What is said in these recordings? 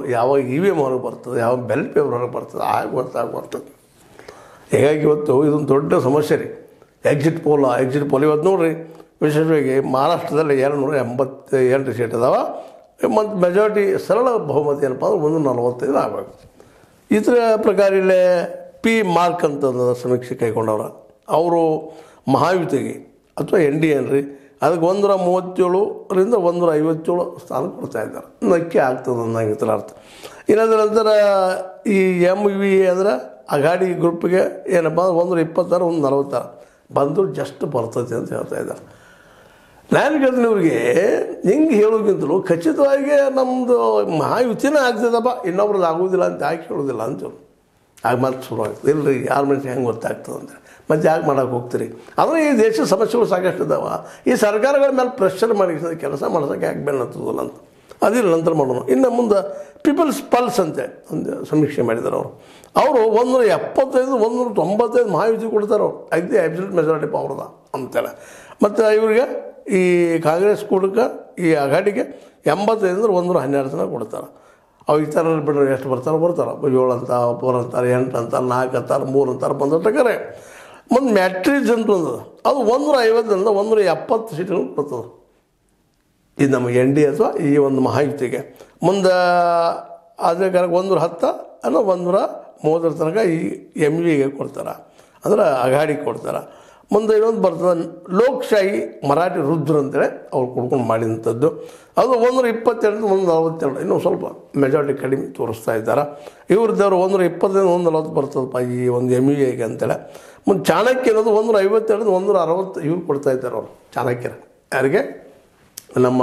ಯಾವಾಗ E V M ಹೊರಗೆ ಬರ್ತದೆ ಯಾವ ಬೆಲ್ ಪೇಪರ್ ಹೊರಗೆ ಬರ್ತದೆ ಆಗ ಗೊತ್ತಾಗ ಬರ್ತದೆ ಹೀಗಾಗಿ ಇವತ್ತು ಇದೊಂದು ದೊಡ್ಡ ಸಮಸ್ಯೆ ರೀ ಎಕ್ಸಿಟ್ ಪೋಲ್ ಎಕ್ಸಿಟ್ ಪೋಲ್ ಇವತ್ತು ನೋಡ್ರಿ ವಿಶೇಷವಾಗಿ ಮಹಾರಾಷ್ಟ್ರದಲ್ಲಿ ಎರಡು ನೂರ ಎಂಬತ್ತ ಎಂಟು ಸೀಟ್ ಅದಾವ ಮತ್ತು ಮೆಜಾರಿಟಿ ಸರಳ ಬಹುಮತ ಏನಪ್ಪ ಅಂದ್ರೆ ಒಂದು ನಲವತ್ತೈದು ಆಗಬೇಕು ಇದರ ಪ್ರಕಾರ ಇಲ್ಲೇ ಪಿ ಮಾರ್ಕ್ ಅಂತ ಒಂದು ಸಮೀಕ್ಷೆ ಕೈಗೊಂಡವ್ರ ಅವರು ಮಹಾಯುತಿಗೆ ಅಥವಾ ಎನ್ ಡಿ ಎನ್ ರೀ ಅದಕ್ಕೆ ಒಂದರ ಮೂವತ್ತೇಳರಿಂದ ಒಂದರ ಐವತ್ತೇಳು ಸ್ಥಾನ ಕೊಡ್ತಾ ಇದ್ದಾರೆ ನಕ್ಕಿ ಆಗ್ತದೆ ಅನ್ನಂಗೆ ಇತರ ಅರ್ಥ ಇನ್ನದ್ರ ನಂತರ ಈ ಎಮ್ ವಿ ಅಂದ್ರೆ ಅಗಾಡಿ ಗ್ರೂಪ್ಗೆ ಏನಪ್ಪ ಅಂದ್ರೆ ಒಂದರ ಇಪ್ಪತ್ತಾರು ಒಂದು ನಲವತ್ತಾರು ಬಂದು ಜಸ್ಟ್ ಬರ್ತೈತೆ ಅಂತ ಹೇಳ್ತಾ ಇದ್ದಾರೆ ನಾನು ಕೇಳ್ತೀನಿ ಇವ್ರಿಗೆ ಹಿಂಗೆ ಹೇಳೋಕ್ಕಿಂತಲೂ ಖಚಿತವಾಗಿ ನಮ್ಮದು ಮಹಾಯುತಿನೇ ಆಗ್ತದಪ್ಪ ಇನ್ನೊಬ್ರದ್ದು ಆಗೋದಿಲ್ಲ ಅಂತ ಯಾಕೆ ಹೇಳೋದಿಲ್ಲ ಅಂತ ಆಗ ಮತ್ತೆ ಶುರು ಆಗ್ತದೆ ಇಲ್ಲರಿ ಯಾರ ಮನುಷ್ಯ ಹೆಂಗೆ ಗೊತ್ತಾಗ್ತದೆ ಅಂತ ಮತ್ತೆ ಯಾಕೆ ಮಾಡೋಕೆ ಹೋಗ್ತೀರಿ ಅಂದರೆ ಈ ದೇಶದ ಸಮಸ್ಯೆಗಳು ಸಾಕಷ್ಟು ಇದಾವ ಈ ಸರ್ಕಾರಗಳ ಮೇಲೆ ಪ್ರೆಷರ್ ಮಾಡಿ ಕೆಲಸ ಮಾಡ್ಸೋಕೆ ಯಾಕೆ ಬೆನ್ನತ್ತದಲ್ಲ ಅಂತ ಅದಿಲ್ಲ ನಂತರ ಮಾಡೋಣ ಇನ್ನು ಮುಂದೆ ಪೀಪಲ್ಸ್ ಪಲ್ಸ್ ಅಂತೆ ಒಂದು ಸಮೀಕ್ಷೆ ಮಾಡಿದ್ದಾರೆ ಅವರು ಅವರು ಒಂದೂರ ಎಪ್ಪತ್ತೈದು ಒಂದೂರ ತೊಂಬತ್ತೈದು ಮಹಾಯುತಿ ಕೊಡ್ತಾರೆ ಅವ್ರು ಐದು ಅಬ್ಸಲ್ಯೂಟ್ ಮೆಜಾರಿಟಿ ಪವರ್ದ ಅಂತೇಳಿ ಮತ್ತು ಇವರಿಗೆ ಈ ಕಾಂಗ್ರೆಸ್ ಕೂಡಕ್ಕೆ ಈ ಅಘಾಡಿಗೆ ಎಂಬತ್ತೈದು ಅಂದ್ರೆ ಒಂದೂರ ಹನ್ನೆರಡು ಜನ ಕೊಡ್ತಾರೆ ಅವು ಈ ಥರ ಬಿಡ್ರೆ ಎಷ್ಟು ಬರ್ತಾರೆ ಬರ್ತಾರೆ ಏಳು ಅಂತ ಮೂರು ಅಂತಾರೆ ಎಂಟು ಅಂತಾರೆ ನಾಲ್ಕು ಅಂತಾರೆ ಮೂರು ಅಂತಾರೆ ಬಂದಿರ್ಬೇಕಾರೆ ಮುಂದೆ ಮ್ಯಾಟ್ರಿಜ್ ಅಂತ ಒಂದು ಅದು ಒಂದೂರ ಐವತ್ತರಿಂದ ಒಂದೂರ ಎಪ್ಪತ್ತು ಸೀಟ್ಗಳು ಕೊಡ್ತದೆ ಇದು ನಮ್ಮ ಎನ್ ಡಿ ಅಥವಾ ಈ ಒಂದು ಮಹಾಯುತಿಗೆ ಮುಂದೆ ಅದೇ ಕಾಲಕ್ಕೆ ಒಂದೂರ ಹತ್ತು ಅನ್ನೋ ಒಂದೂರ ಮೂವತ್ತರ ತನಕ ಈ ಎಮ್ ವಿಗೆ ಕೊಡ್ತಾರೆ ಅಂದ್ರೆ ಅಘಾಡಿ ಕೊಡ್ತಾರೆ ಮುಂದೆ ಇನ್ನೊಂದು ಬರ್ತದೆ ಲೋಕಶಾಹಿ ಮರಾಠಿ ರುದ್ರ ಅಂತೇಳಿ ಅವ್ರು ಕೊಡ್ಕೊಂಡು ಮಾಡಿದಂಥದ್ದು ಅದು ಒಂದೂರ ಇಪ್ಪತ್ತೆರಡು ಒಂದು ನಲವತ್ತೆರಡು ಇನ್ನೂ ಸ್ವಲ್ಪ ಮೆಜಾರಿಟಿ ಕಡಿಮೆ ತೋರಿಸ್ತಾ ಇದ್ದಾರೆ ಇವ್ರದ್ದವ್ರು ಒಂದೂರ ಇಪ್ಪತ್ತೈದು ಒಂದು ನಲವತ್ತು ಬರ್ತದಪ್ಪ ಈ ಒಂದು ಎಮ್ ವಿ ಎಗೆ ಅಂತೇಳಿ ಮುಂದೆ ಚಾಣಕ್ಯ ಅನ್ನೋದು ಒಂದೂರ ಐವತ್ತೆರಡು ಒಂದೂರ ಅರವತ್ತು ಇವ್ರು ಕೊಡ್ತಾ ಇದ್ದಾರೆ ಅವರು ಚಾಣಕ್ಯರು ಯಾರಿಗೆ ನಮ್ಮ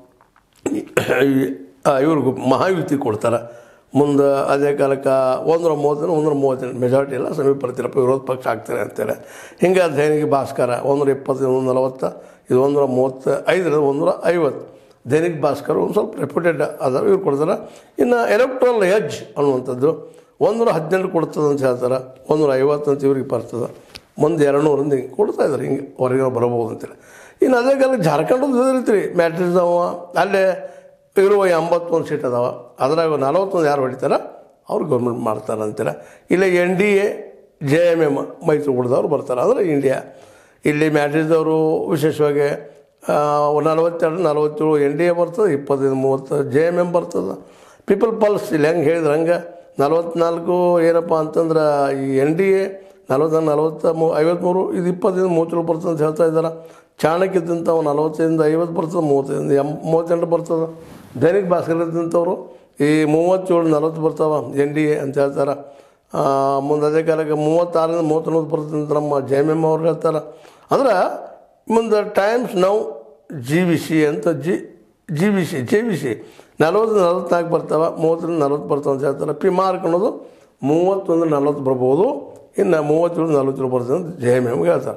ಇವ್ರಿಗೂ ಮಹಾಯುತಿ ಕೊಡ್ತಾರೆ ಮುಂದೆ ಅದೇ ಕಾಲಕ್ಕೆ ಒಂದರ ಮೂವತ್ತರಿಂದ ಒಂದರ ಮೂವತ್ತೆಂಟು ಮೆಜಾರಿಟಿ ಎಲ್ಲ ಸಮೀಪ ಬರ್ತಿರಪ್ಪ ವಿರೋಧ ಪಕ್ಷ ಆಗ್ತಾರೆ ಅಂತೇಳಿ ಹಿಂಗೆ ದೈನಿಕ ಭಾಸ್ಕರ ಒಂದರ ಇಪ್ಪತ್ತೈದು ಒಂದು ನಲವತ್ತು ಇದು ಒಂದರ ಮೂವತ್ತು ಐದರಿಂದ ಒಂದರ ಐವತ್ತು ದೈನಿಕ್ ಭಾಸ್ಕರ್ ಒಂದು ಸ್ವಲ್ಪ ರೆಪ್ಯೂಟೆಡ್ ಅದ ಇವ್ರು ಕೊಡ್ತಾರೆ ಇನ್ನು ಎಲೆಕ್ಟ್ರಲ್ ಎಜ್ ಅನ್ನುವಂಥದ್ದು ಒಂದೂರ ಹದಿನೆಂಟು ಕೊಡ್ತದೆ ಅಂತ ಹೇಳ್ತಾರೆ ಒಂದೂರ ಐವತ್ತು ಅಂತ ಇವ್ರಿಗೆ ಬರ್ತದೆ ಮುಂದೆ ಎರಡು ನೂರಿಂದ ಹಿಂಗೆ ಕೊಡ್ತಾ ಇದ್ದಾರೆ ಹಿಂಗೆ ಹೊರಗೆ ಬರ್ಬೋದು ಅಂತೇಳಿ ಇನ್ನು ಅದೇ ಕಾಲ ಜಾರ್ಖಂಡ್ ಇರ್ತೀರಿ ಮ್ಯಾಟ್ರಿಕ್ಸ್ ಅವ ಅಲ್ಲೇ ಇರುವ ಎಂಬತ್ತೊಂದು ಸೀಟ್ ಅದಾವ ಅದ್ರಾಗ ನಲವತ್ತೊಂದು ಯಾರು ಹೊಡಿತಾರ ಅವ್ರು ಗೌರ್ಮೆಂಟ್ ಮಾಡ್ತಾರೆ ಅಂತಾರೆ ಇಲ್ಲ N D A J M M ಮೈತ್ರಿಕೂಟದವ್ರು ಬರ್ತಾರೆ ಅಂದರೆ ಇಂಡಿಯಾ ಇಲ್ಲಿ ಮ್ಯಾಟ್ರಿಕ್ದವರು ವಿಶೇಷವಾಗಿ ಆ, ನಲವತ್ತೆರಡು ನಲವತ್ತೇಳು ಎನ್ ಡಿ ಎ ಬರ್ತದೆ ಇಪ್ಪತ್ತೈದು ಮೂವತ್ತು ಜೆ ಎಮ್ ಎಮ್ ಬರ್ತದೆ ಪೀಪಲ್ ಪಲ್ಸ್ ಇಲ್ಲಿ ಹೆಂಗೆ ಹೇಳಿದ್ರೆ ಹಂಗೆ ನಲವತ್ನಾಲ್ಕು ಏನಪ್ಪ ಅಂತಂದ್ರೆ ಈ ಎನ್ ಡಿ ಎ ನಲವತ್ತ ನಲವತ್ತ ಮೂ ಐವತ್ತ್ಮೂರು ಇದು ಇಪ್ಪತ್ತೈದು ಮೂವತ್ತೇಳು ಬರ್ತದೆ ಅಂತ ಹೇಳ್ತಾ ಇದ್ದಾರೆ ಚಾಣಕ್ಯದಂತ ಅವು ನಲವತ್ತೈದಿಂದ ಐವತ್ತು ಬರ್ತದೆ ಮೂವತ್ತೈದಿಂದ ಎಂ ಮೂವತ್ತೆಂಟು ಬರ್ತದೆ ದೈನಿಕ್ ಭಾಸ್ಕರದಂಥವ್ರು ಈ ಮೂವತ್ತೇಳು ನಲವತ್ತು ಬರ್ತಾವ ಎನ್ ಡಿ ಎ ಅಂತ ಹೇಳ್ತಾರೆ ಆ, ಮುಂದೆ ಅದೇ ಕಾಲಕ್ಕೆ ಮೂವತ್ತಾರರಿಂದ ಮೂವತ್ತೊಂಬತ್ತು ಬರ್ತದೆ ಅಂತ ನಮ್ಮ ಜೆ ಎಮ್ ಎಮ್ ಅವ್ರು ಹೇಳ್ತಾರೆ ಅಂದ್ರೆ ಮುಂದೆ Times Now G V C ಅಂತ G G V C J V C ನಲವತ್ತು ನಲವತ್ನಾಲ್ಕು ಬರ್ತಾವೆ ಮೂವತ್ತರಿಂದ ನಲವತ್ತು ಬರ್ತಾವೆ ಅಂತ ಹೇಳ್ತಾರೆ ಪಿ ಮಾರ್ಕ್ ಅನ್ನೋದು ಮೂವತ್ತೊಂದು ನಲವತ್ತು ಬರ್ಬೋದು ಇನ್ನು ಮೂವತ್ತೇಳು ನಲವತ್ತೇಳು ಬರ್ತದೆ ಅಂತ ಜೆ ಎಮ್ ಎಮ್ಗೆ ಹೇಳ್ತಾರೆ